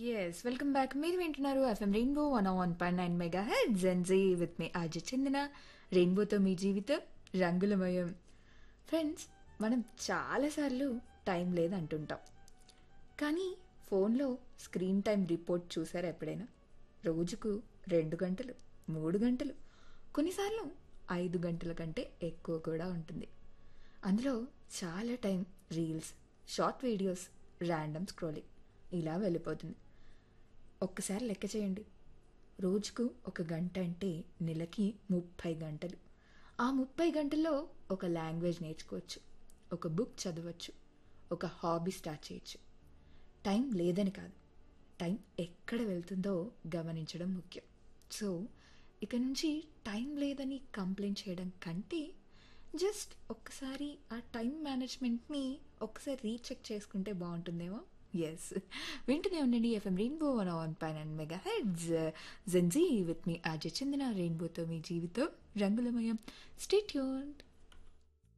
yes welcome back మీరు వింటున్నారు FM rainbow one one point nine mega head gen Z with me ఆజ చెందిన రెయిన్బోతో మీ జీవితం రంగులమయం ఫ్రెండ్స్ మనం చాలాసార్లు టైం లేదంటుంటాం కానీ ఫోన్లో స్క్రీన్ టైం రిపోర్ట్ చూసారా ఎప్పుడైనా రోజుకు రెండు గంటలు మూడు గంటలు కొన్నిసార్లు ఐదు గంటల కంటే ఎక్కువ కూడా ఉంటుంది అందులో చాలా time reels short videos random scrolling ఇలా వెళ్ళిపోతుంది ఒక్కసారి లెక్క చేయండి రోజుకు ఒక గంట అంటే నెలకి ముప్పై గంటలు ఆ ముప్పై గంటల్లో ఒక లాంగ్వేజ్ నేర్చుకోవచ్చు ఒక బుక్ చదవచ్చు ఒక హాబీ స్టార్ట్ చేయొచ్చు టైం లేదని కాదు టైం ఎక్కడ వెళ్తుందో గమనించడం ముఖ్యం సో ఇక నుంచి టైం లేదని కంప్లైంట్ చేయడం కంటే జస్ట్ ఒక్కసారి ఆ టైం మేనేజ్మెంట్ని ఒక్కసారి రీచెక్ చేసుకుంటే బాగుంటుందేమో ఎస్ వింటూనే ఉండండి ఎఫ్ఎం రెయిన్బో వన్ వన్ పైన mega heads gen Z with me ఆజ చెందిన రెయిన్బోతో మీ జీవితం రంగులమయం స్టేట్యూన్